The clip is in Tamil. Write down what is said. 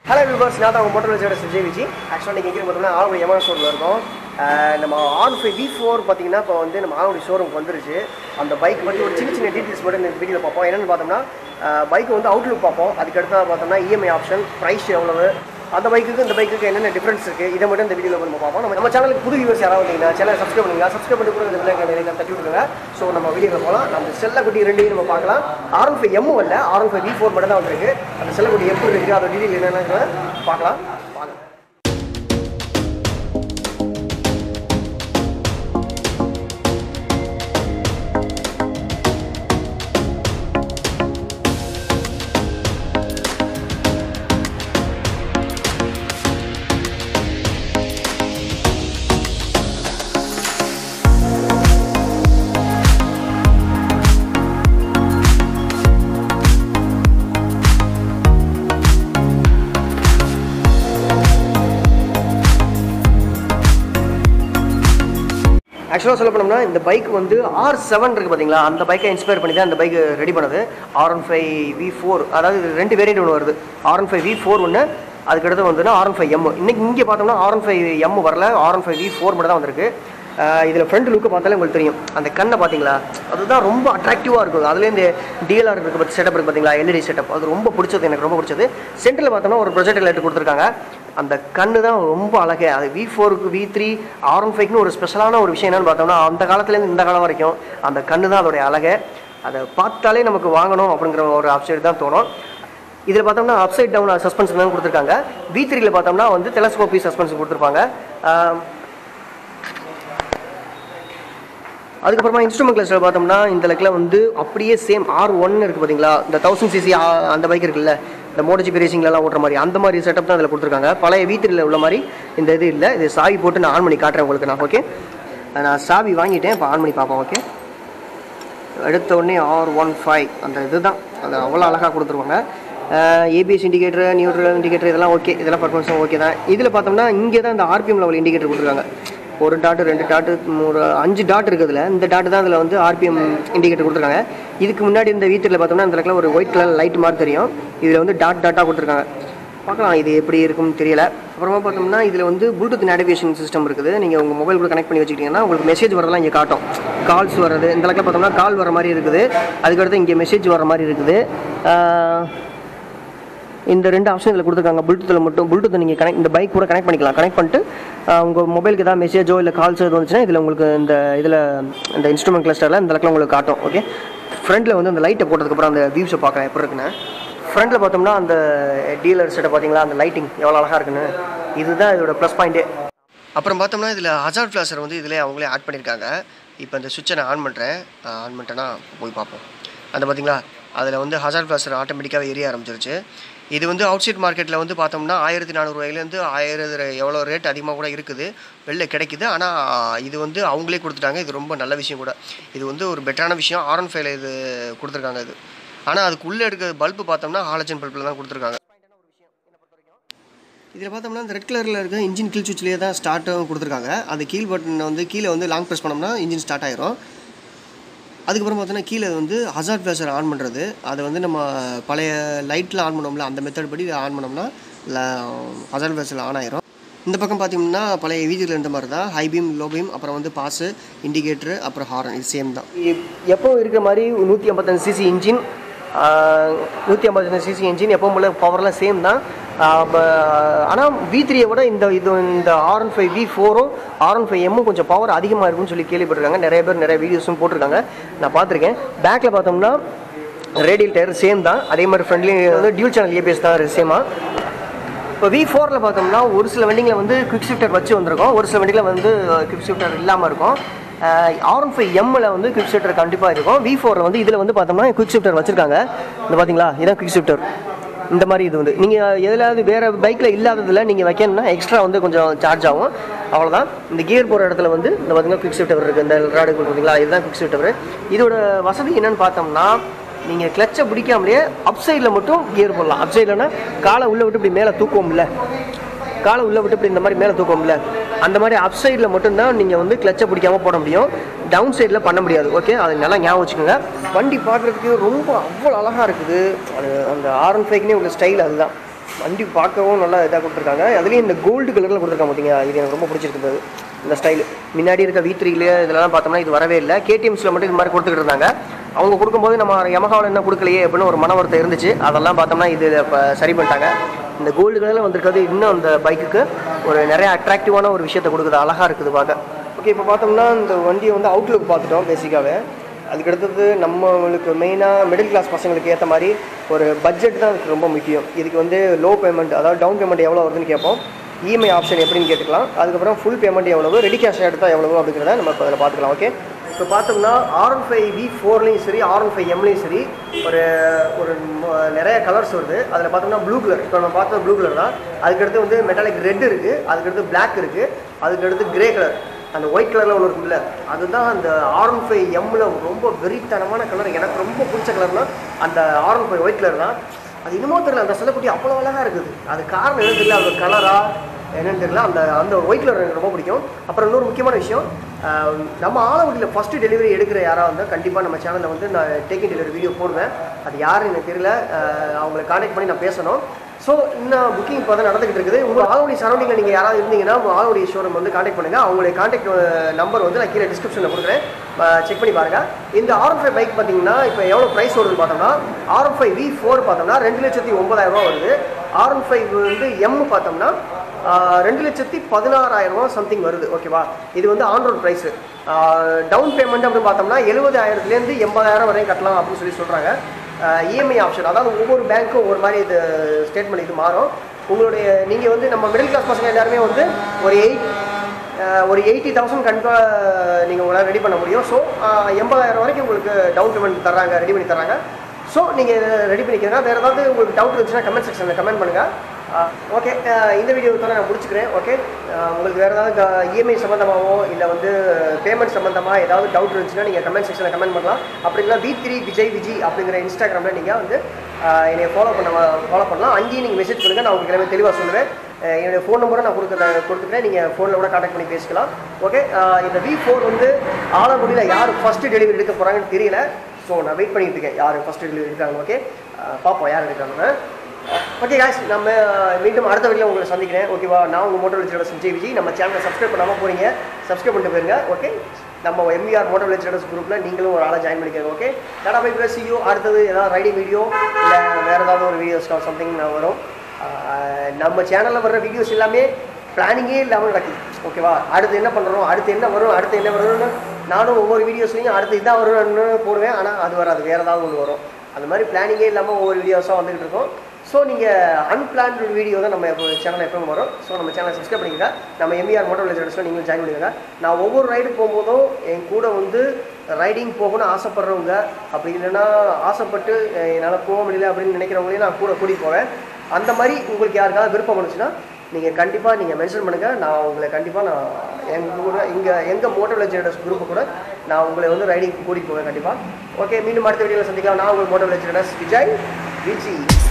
ஹலோ வியூவர்ஸ் நான் தான் உங்கள் மோட்டர் வச்சோட சுஜய் விஜி ஆக்சுவலாக நீங்கள் எங்கே பார்த்தோம்னா ஆளுடைய எமன் ஸ்டோரில் இருக்கோம் அஹ் நம்ம ஆர் ஃபைவ் வி ஃபோர் பார்த்தீங்கன்னா இப்போ வந்து நம்ம ஆளுடைய ஷோரூம் வந்துருச்சு அந்த பைக் பற்றி ஒரு சின்ன சின்ன டீட்டெயில்ஸ் மட்டும் இந்த வீடியோவில் பார்ப்போம் என்னென்னு பார்த்தோம்னா பைக் வந்து அவுட்லுக் பார்ப்போம் அதுக்கு அடுத்தா பார்த்தோம்னா இஎம்ஐ ஆப்ஷன் ப்ரைஸ் எவ்வளவு அந்த பைக்குக்கு இந்த பைக்குக்கு என்னென்ன டிஃப்ரென்ஸ் இருக்குது இதை மட்டும் இந்த வீடியோவில் நம்ம பார்ப்போம் நம்ம நம்ம சேனலுக்கு புது வியூவர்ஸ் யாராவது வந்தீங்கன்னா சேனல் சப்ஸ்கிரைப் பண்ணுங்க சப்ஸ்கிரைப் பண்ணி கூட இந்த விலைக்கு நிறைய தட்டி விட்டுருங்க ஸோ நம்ம வீடியோவில் போகலாம் நம்ம செல்லக்குட்டி ரெண்டையும் நம்ம பார்க்கலாம் ஆர் ஃபைவ் எம் வரல ஆர் ஃபைவ் வி ஃபோர் மட்டும் தான் வந்திருக்கு அந்த செல்லக்குட்டி எப்படி இருக்குது அதோட டீட்டெயில் என்னென்னு பார்க்கலாம் வாங்க ஆக்சுவலாக சொல்ல போனோம்னா இந்த பைக் வந்து ஆர் செவன் இருக்குது பார்த்தீங்களா அந்த பைக்கை இன்ஸ்பயர் பண்ணி தான் இந்த பைக் ரெடி பண்ணது R one five V four அதாவது இது ரெண்டு வேரியண்ட் ஒன்று வருது R one five V four ஒன்று அதுக்கடுத்து வந்துன்னா ஆர் ஒன் ஃபைவ் எம் இன்னைக்கு இங்கே பார்த்தோம்னா ஆர் ஒன் ஃபைவ் எம் வரல R one five V four மட்டும் தான் வந்திருக்கு இதில் ஃப்ரண்ட் லுக்கு பார்த்தாலே உங்களுக்கு தெரியும் அந்த கண்ணை பார்த்தீங்களா அதுதான் ரொம்ப அட்ராக்டிவாக இருக்கும் அதுலேயே இந்த டிஎல்ஆர் இருக்கு பற்றி செட்டப் இருக்குது பார்த்தீங்களா எல்இடி செட்டப் அது ரொம்ப பிடிச்சது எனக்கு ரொம்ப பிடிச்சது சென்டரில் பார்த்தோம்னா ஒரு ப்ரொஜெக்ட் லைட் கொடுத்துருக்காங்க அந்த கண்ணு தான் ரொம்ப அழகு அது வி ஃபோருக்கு வி த்ரீ ஆர் ஒன் ஃபைவ்னு ஒரு ஸ்பெஷலான ஒரு விஷயம் என்னன்னு பார்த்தோம்னா அந்த காலத்துலேருந்து இந்த காலம் வரைக்கும் அந்த கண்ணு தான் அதோடைய அழகை அதை பார்த்தாலே நமக்கு வாங்கணும் அப்படிங்கிற ஒரு அப்சைட் தான் தோணும் இதில் பார்த்தோம்னா அப்சைட் டவுன் சஸ்பென்ஷன் தான் கொடுத்துருக்காங்க வி த்ரீல பார்த்தோம்னா வந்து டெலஸ்கோபி சஸ்பென்ஷன் கொடுத்துருப்பாங்க ஆஹ் அதுக்கப்புறமா இன்ஸ்ட்ருமெண்ட் கிளாஸில் பார்த்தோம்னா இந்த லெக்கில் வந்து அப்படியே சேம் ஆர் ஒன் இருக்குது பார்த்தீங்களா இந்த தௌசண்ட் சிசி அந்த பைக் இருக்குல்ல இந்த மோட்டோஜிபி ரேசிங்லலாம் ஓட்டுற மாதிரி அந்த மாதிரி செட்டப் தான் இதில் கொடுத்துருக்காங்க பழைய வீட்டில் உள்ள மாதிரி இந்த இது இல்லை இது சாவி போட்டு நான் ஆன் பண்ணி காட்டுறேன் உங்களுக்கு நான் ஓகே நான் சாவி வாங்கிட்டேன் இப்போ ஆன் பண்ணி பார்ப்போம் ஓகே எடுத்த உடனே ஆர் ஒன் ஃபைவ் அந்த இதுதான் அது அவ்வளோ அழகாக கொடுத்துருவாங்க ஏபிஎஸ் இண்டிகேட்டர் நியூட்ரல் இண்டிகேட்டர் இதெல்லாம் ஓகே இதெல்லாம் பர்ஃபார்மன்ஸும் ஓகே தான் இதில் பார்த்தோம்னா இங்கே தான் இந்த ஆர்பிஎம் லெவல் இண்டிகேட்டர் கொடுத்துருக்காங்க ஒரு டாட்டு ரெண்டு டாட்டு ஒரு அஞ்சு டாட் இருக்குதுல இந்த டாட்டு தான் அதில் வந்து ஆர்பிஎம் இண்டிகேட்டர் கொடுத்துருக்காங்க இதுக்கு முன்னாடி இந்த வீட்டில் பார்த்தோம்னா இந்த இடத்துல ஒரு ஒயிட் கலர் லைட் மாதிரி தெரியும் இதில் வந்து டாட் டாட்டாக கொடுத்துருக்காங்க பார்க்கலாம் இது எப்படி இருக்கும்னு தெரியல அப்புறமா பார்த்தோம்னா இதில் வந்து ப்ளூடூத் நேவிகேஷன் சிஸ்டம் இருக்குது நீங்கள் உங்கள் மொபைல் கூட கனெக்ட் பண்ணி வச்சுக்கிட்டீங்கன்னா உங்களுக்கு மெசேஜ் வரதெல்லாம் இங்கே காட்டும் கால்ஸ் வர்றது இந்த இடத்துல பார்த்தோம்னா கால் வர மாதிரி இருக்குது அதுக்கடுத்து இங்கே மெசேஜ் வர மாதிரி இருக்குது ஆஹ் இந்த ரெண்டு ஆப்ஷன் இதில் கொடுத்துருக்காங்க ப்ளூடூத்தில் மட்டும் ப்ளூடூத் நீங்கள் கனெக்ட் இந்த பைக் கூட கனெக்ட் பண்ணிக்கலாம் கனெக்ட் பண்ணிட்டு ஆஹ் உங்கள் மொபைலுக்கு ஏதாவது மெசேஜோ இல்லை கால்ஸ் எதுவும் வந்துச்சுன்னா இதில் உங்களுக்கு இந்த இதில் இந்த இன்ஸ்ட்ருமெண்ட் கிளஸ்டரில் இந்த இடத்துல உங்களுக்கு காட்டும் ஓகே ஃப்ரண்ட்டில் வந்து அந்த லைட்டை போட்டதுக்கப்புறம் அந்த வியூஸை பார்க்கலாம் எப்படி இருக்குன்னு ஃப்ரண்ட்டில் பார்த்தோம்னா அந்த டீலர் செட்டை பார்த்தீங்களா அந்த லைட்டிங் எவ்வளோ அழகாக இருக்குன்னு இதுதான் இதோட ப்ளஸ் பாயிண்ட்டே அப்புறம் பார்த்தோம்னா இதில் ஹசார்ட் ஃப்ளாஷர் வந்து இதில் அவங்களே ஆட் பண்ணியிருக்காங்க இப்போ இந்த சுவிட்சை நான் ஆன் பண்ணுறேன் ஆன் பண்ணிட்டேன்னா போய் பார்ப்போம் அந்த பார்த்தீங்களா அதில் வந்து ஹசார்ட் ஃப்ளாஷர் ஆட்டோமேட்டிக்காகவே எரிய ஆரம்பிச்சிருச்சு இது வந்து அவுட் சைட் மார்க்கெட்டில் வந்து பார்த்தோம்னா ஆயிரத்தி நானூறுவாயிலேருந்து ஆயிரத்து எவ்வளோ ரேட் அதிகமாக கூட இருக்குது வெளில கிடைக்குது ஆனால் இது வந்து அவங்களே கொடுத்துட்டாங்க இது ரொம்ப நல்ல விஷயம் கூட இது வந்து ஒரு பெட்டரான விஷயம் ஆர் ஒன் ஃபைவ்ல இது கொடுத்துருக்காங்க இது ஆனால் அதுக்குள்ளே இருக்க பல்பு பார்த்தோம்னா ஹாலஜன் பல்பில் தான் கொடுத்துருக்காங்க இதில் பார்த்தோம்னா இந்த ரெட் கலரில் இருக்க இன்ஜின் கீழ் சுவிட்ச்லேயே தான் ஸ்டார்ட்டும் கொடுத்துருக்காங்க அந்த கீழ் பட்டன் வந்து கீழே வந்து லாங் ப்ரெஸ் பண்ணோம்னா இன்ஜின் ஸ்டார்ட் ஆயிரும் அதுக்கப்புறம் பார்த்தோன்னா கீழே வந்து ஹசார்ட் ஃபிளாஷர் ஆன் பண்ணுறது அதை வந்து நம்ம பழைய லைட்டில் ஆன் பண்ணோம்ல அந்த மெத்தட் படி ஆன் பண்ணோம்னா ஹசார்ட் ஃபிளாஷர் ஆன் ஆயிரும் இந்த பக்கம் பார்த்தீங்கன்னா பழைய வீதியில் இருந்த மாதிரி தான் ஹை பீம் லோ பீம் அப்புறம் வந்து பாஸு இண்டிகேட்டரு அப்புறம் ஹாரன் இது சேம் தான் எப்போ இருக்கிற மாதிரி நூற்றி ஐம்பத்தஞ்சு சிசி இன்ஜின் நூற்றி ஐம்பத்தஞ்சு சிசி இன்ஜின் எப்பவும் போல பவர்லாம் சேம் தான் ஆனால் வி த்ரீயை விட இந்த இது இந்த ஆர் ஒன் ஃபைவ் வி ஃபோரும் ஆர் ஒன் ஃபைவ் எம்மும் கொஞ்சம் பவர் அதிகமாக இருக்கும்னு சொல்லி கேள்விப்பட்டிருக்காங்க நிறைய பேர் நிறைய வீடியோஸும் போட்டிருக்காங்க நான் பார்த்துருக்கேன் பேக்கில் பார்த்தோம்னா ரேடியல் டயர் சேம் தான் அதே மாதிரி ஃப்ரெண்ட்லேயும் வந்து டியூல் சேனல் ஏபிஎஸ் தான் சேமாக இப்போ வி ஃபோரில் பார்த்தோம்னா ஒரு சில வண்டிங்களில் வந்து குவிக் ஷிஃப்டர் வச்சு வந்திருக்கும் ஒரு சில வண்டிகளில் வந்து குவிக் ஷிஃப்டர் இல்லாமல் இருக்கும் ஆர் ஒன் ஃபைவ் எம்மில் வந்து குவிக் ஷிஃப்டர் கண்டிப்பாக இருக்கும் வி ஃபோரில் வந்து இதில் வந்து பார்த்தோம்னா குவிக் ஷிஃப்டர் வச்சுருக்காங்க இந்த பார்த்தீங்களா இதான் குவிக் ஷிஃப்டர் இந்த மாதிரி இது வந்து நீங்கள் எதுலாவது வேறு பைக்கில் இல்லாததில் நீங்கள் வைக்கணும்னா எக்ஸ்ட்ரா வந்து கொஞ்சம் சார்ஜ் ஆகும் அவ்வளோதான் இந்த கியர் போகிற இடத்துல வந்து இந்த பார்த்தீங்கன்னா குவிக் ஷிஃப்டர் இருக்குது இந்த ராடு பார்த்தீங்களா இதுதான் குவிக் ஷிஃப்டர் இதோட வசதி என்னன்னு பார்த்தோம்னா நீங்கள் கிளச்சை பிடிக்காமலே அப் சைடில் மட்டும் கியர் போடலாம் அப் சைட்லனா காலை உள்ளே விட்டு இப்படி மேலே தூக்குவோம்ல காலை உள்ளே விட்டு இப்படி இந்த மாதிரி மேலே தூக்குவோம்ல அந்த மாதிரி அப் சைடில் மட்டும்தான் நீங்கள் வந்து கிளச்சை பிடிக்காம போட முடியும் டவுன் சைடில் பண்ண முடியாது ஓகே அது நல்லா ஞாபகம் வச்சுக்கோங்க வண்டி பார்க்குறதுக்கு ரொம்ப அவ்வளோ அழகாக இருக்குது அது அந்த ஆர் ஒன் ஃபைவ்னே உள்ள ஸ்டைல் அதுதான் வண்டி பார்க்கவும் நல்லா இதாக கொடுத்துருக்காங்க அதுலேயும் இந்த கோல்டு கலரில் கொடுத்துருக்காங்க பார்த்தீங்க இது எனக்கு ரொம்ப பிடிச்சிருக்கு இந்த ஸ்டைல் முன்னாடி இருக்க வி த்ரீல இதெல்லாம் பார்த்தோம்னா இது வரவே இல்லை கேடிஎம்ஸில் மட்டும் இது மாதிரி கொடுத்துக்கிட்டு இருந்தாங்க அவங்க கொடுக்கும்போது நம்ம யமகாவில் என்ன கொடுக்கலையே அப்படின்னு ஒரு மன வருத்தம் இருந்துச்சு அதெல்லாம் பார்த்தோம்னா இது இப்போ சரி பண்ணிட்டாங்க இந்த கோல்டு கலரில் வந்திருக்கிறது இன்னும் அந்த பைக்குக்கு ஒரு நிறைய அட்ராக்டிவான ஒரு விஷயத்தை கொடுக்குது அழகாக இருக்குது பார்க்க ஓகே இப்போ பார்த்தோம்னா இந்த வண்டியை வந்து அவுட்லுக் பார்த்துட்டோம் பேசிக்காகவே அதுக்கு அடுத்தது நம்மளுக்கு மெயினாக மிடில் கிளாஸ் பசங்களுக்கு ஏற்ற மாதிரி ஒரு பட்ஜெட் தான் அதுக்கு ரொம்ப முக்கியம் இதுக்கு வந்து லோ பேமெண்ட் அதாவது டவுன் பேமெண்ட் எவ்வளோ வருதுன்னு கேட்போம் இஎம்ஐ ஆப்ஷன் எப்படின்னு கேட்டுக்கலாம் அதுக்கப்புறம் ஃபுல் பேமெண்ட் எவ்வளவு ரெடி கேஷ் எடுத்தால் எவ்வளவு அப்படிங்கிறத நம்ம இப்போ அதில் பார்த்துக்கலாம் ஓகே இப்போ பார்த்தோம்னா ஆர் ஒன் ஃபைவ் வி ஃபோர்லேயும் சரி ஆர் ஒன் ஃபைவ் எம்லேயும் சரி ஒரு ஒரு ம- நிறைய கலர்ஸ் வருது அதில் பார்த்தோம்னா ப்ளூ கலர் இப்போ நம்ம பார்த்தது ப்ளூ கலர் தான் அதுக்கடுத்து வந்து மெட்டாலிக் ரெட் இருக்குது அதுக்கடுத்து பிளாக் இருக்குது அதுக்கடுத்து கிரே கலர் அந்த ஒயிட் கலரில் ஒன்று இருக்குல்ல அதுதான் அந்த ஆர் ஒன் ஃபைவ் எம்மில் ரொம்ப வெறித்தனமான கலர் எனக்கு ரொம்ப பிடிச்ச கலர்னா அந்த R one five white colour தான் அது இன்னமும் தெரியல அந்த செல்லக்குட்டி அவ்வளோ அழகாக இருக்குது அது காரணம் என்னன்னு தெரியல அது கலரா என்னன்னு தெரியல அந்த அந்த ஒயிட் கலர் எனக்கு ரொம்ப பிடிக்கும் அப்புறம் இன்னொரு முக்கியமான விஷயம் ஆஹ் நம்ம ஆலங்குடியில் ஃபஸ்ட்டு டெலிவரி எடுக்கிற யாராக இருந்தால் கண்டிப்பாக நம்ம சேனலில் வந்து நான் டேக்கிங் டெலிவரி வீடியோ போடுவேன் அது யாருன்னு எனக்கு தெரியல ஆஹ் அவங்களை காண்டாக்ட் பண்ணி நான் பேசணும் ஸோ இன்னும் புக்கிங் இப்போ தான் நடந்துகிட்டு இருக்குது உங்கள் ஆலங்குடி சரௌண்டிங்கில் நீங்கள் யாராவது இருந்தீங்கன்னா உங்கள் ஆலங்குடி ஷோரூம் வந்து காண்டாக்ட் பண்ணுங்கள் அவங்களுடைய காண்டாக்ட் நம்பர் வந்து நான் கீழே டிஸ்கிரிப்ஷனில் கொடுக்குறேன் செக் பண்ணி பாருங்க இந்த ஆர் ஃபைவ் பைக் பார்த்தீங்கன்னா இப்போ எவ்வளோ ப்ரைஸ் வருதுன்னு பார்த்தோம்னா ஆர் ஃபைவ் வி ஃபோர் பார்த்தோம்னா ரெண்டு லட்சத்தி ஒன்பதாயிரம் ரூபா வருது ஆர் ஃபைவ் வந்து எம் பார்த்தோம்னா ஆஹ், ரெண்டு லட்சத்தி பதினாறாயிரம் ரூபா சம்திங் வருது ஓகேவா இது வந்து on road price down payment அப்படின்னு பார்த்தோம்னா எழுபதாயிரத்துலேருந்து எண்பதாயிரம் வரையும் கட்டலாம் அப்படின்னு சொல்லி சொல்கிறாங்க இஎம்ஐ ஆப்ஷன் அதாவது ஒவ்வொரு பேங்க்கும் ஒவ்வொரு மாதிரி இது ஸ்டேட்மெண்ட் இது மாறும் உங்களுடைய நீங்கள் வந்து நம்ம மிடில் கிளாஸ் பசங்க எல்லாருமே வந்து ஒரு எயிட் ஒரு எயிட்டி தௌசண்ட் கண்டிப்பாக நீங்கள் உங்களால் ரெடி பண்ண முடியும் ஸோ எண்பதாயிரம் வரைக்கும் உங்களுக்கு டவுன் பேமெண்ட் தர்றாங்க ரெடி பண்ணி தர்றாங்க ஸோ நீங்கள் ரெடி பண்ணிக்கோங்க வேறு ஏதாவது உங்களுக்கு டவுட் இருந்துச்சுன்னா கமெண்ட் செக்ஷனில் கமெண்ட் பண்ணுங்கள் ஓகே இந்த வீடியோ நான் முடிச்சுக்கிறேன் ஓகே உங்களுக்கு வேறு ஏதாவது இஎம்ஐ சம்மந்தமாகவோ இல்லை வந்து பேமெண்ட் சம்மந்தமாக ஏதாவது டவுட் இருந்துச்சுன்னா நீங்கள் கமெண்ட் செக்ஷனில் கமெண்ட் பண்ணலாம் அப்படி இல்லை வி த்ரீ விஜய் விஜி அப்படிங்கிற இன்ஸ்டாகிராமில் நீங்கள் வந்து ஆஹ் என்னை ஃபாலோ பண்ண ஃபாலோ பண்ணலாம் அங்கேயும் நீங்கள் மெசேஜ் பண்ணுங்கள் நான் உங்களுக்கு எல்லாமே தெளிவாக சொல்லுவேன் அஹ் என்னுடைய ஃபோன் நம்பரை நான் கொடுக்க கொடுத்துக்கிறேன் நீங்கள் ஃபோனில் கூட காண்டாக்ட் பண்ணி பேசிக்கலாம் ஓகே இந்த வி ஃபோர் வந்து ஆலங்குடியில் யார் ஃபஸ்ட்டு டெலிவரி எடுக்க போகிறாங்கன்னு தெரியல ஸோ நான் வெயிட் பண்ணிட்டு இருக்கேன் யார் ஃபஸ்ட்டு டெலிவரி எடுக்காங்க ஓகே பார்ப்போம் யார் எடுக்காங்கன்னு ஓகே guys நம்ம மீண்டும் அடுத்த வீடியோ உங்களை சந்திக்கிறேன் ஓகேவா நான் உங்கள் மோட்டர் விளைச்சோட விஜய் விஜய் நம்ம சேனலை சப்ஸ்கிரைப் பண்ணாமல் போறீங்க சப்ஸ்கிரைப் பண்ணிட்டு போயிருங்க ஓகே நம்ம எம்விஆர் மோட்டர் விளைச்சோட குரூப்பில் நீங்களும் ஒரு ஆளை ஜாயின் பண்ணிக்கோங்க okay tata bye bless you அடுத்தது ஏதாவது ரைடிங் வீடியோ இல்லை வேறு ஏதாவது ஒரு வீடியோஸ் சம்திங் வரும் ஆஹ் நம்ம சேனலில் வர்ற வீடியோஸ் எல்லாமே பிளானிங்கே இல்லாமல் நடக்குது ஓகேவா அடுத்து என்ன பண்ணுறோம் அடுத்து என்ன வரும் அடுத்து என்ன வரும்னு நானும் ஒவ்வொரு வீடியோஸ்லையும் அடுத்து இதான் வரும்னு போடுவேன் ஆனால் அது வராது வேறு ஏதாவது ஒன்று வரும் அந்த மாதிரி பிளானிங்கே இல்லாமல் ஒவ்வொரு வீடியோஸாக வந்துகிட்டு இருக்கோம் ஸோ நீங்கள் அன்பிளான்டு வீடியோ தான் நம்ம இப்போ சேனல் எப்பவும் வரும் ஸோ நம்ம சேனலை சப்ஸ்கிரைப் பண்ணிக்கங்க நம்ம எம்இஆர் மோட்டர் வில்லேஜர்ஸில் நீங்களும் ஜாயின் பண்ணிக்கோங்க நான் ஒவ்வொரு ரைடுக்கு போகும்போதும் என் கூட வந்து ரைடிங் போகணும்னு ஆசைப்படுறவங்க அப்படி இல்லைன்னா ஆசைப்பட்டு அஹ், என்னால் போக முடியல அப்படின்னு நினைக்கிறவங்களையும் நான் கூட கூட்டிகிட்டு போவேன் அந்த மாதிரி உங்களுக்கு யாருக்காவது விருப்பம் பண்ணுச்சுன்னா நீங்கள் கண்டிப்பாக நீங்கள் மென்ஷன் பண்ணுங்கள் நான் உங்களை கண்டிப்பாக நான் எங்கள் கூட இங்கே எங்கள் மோட்டர் வில்லேஜர்ஸ் குரூப்பு கூட நான் உங்களை வந்து ரைடிங் கூட்டிகிட்டு போவேன் கண்டிப்பாக ஓகே மீண்டும் அடுத்த வீடியோவில் சந்திக்கலாம் நான் உங்கள் மோட்டர் வில்லேஜர்ஸ் விஜய் விஜி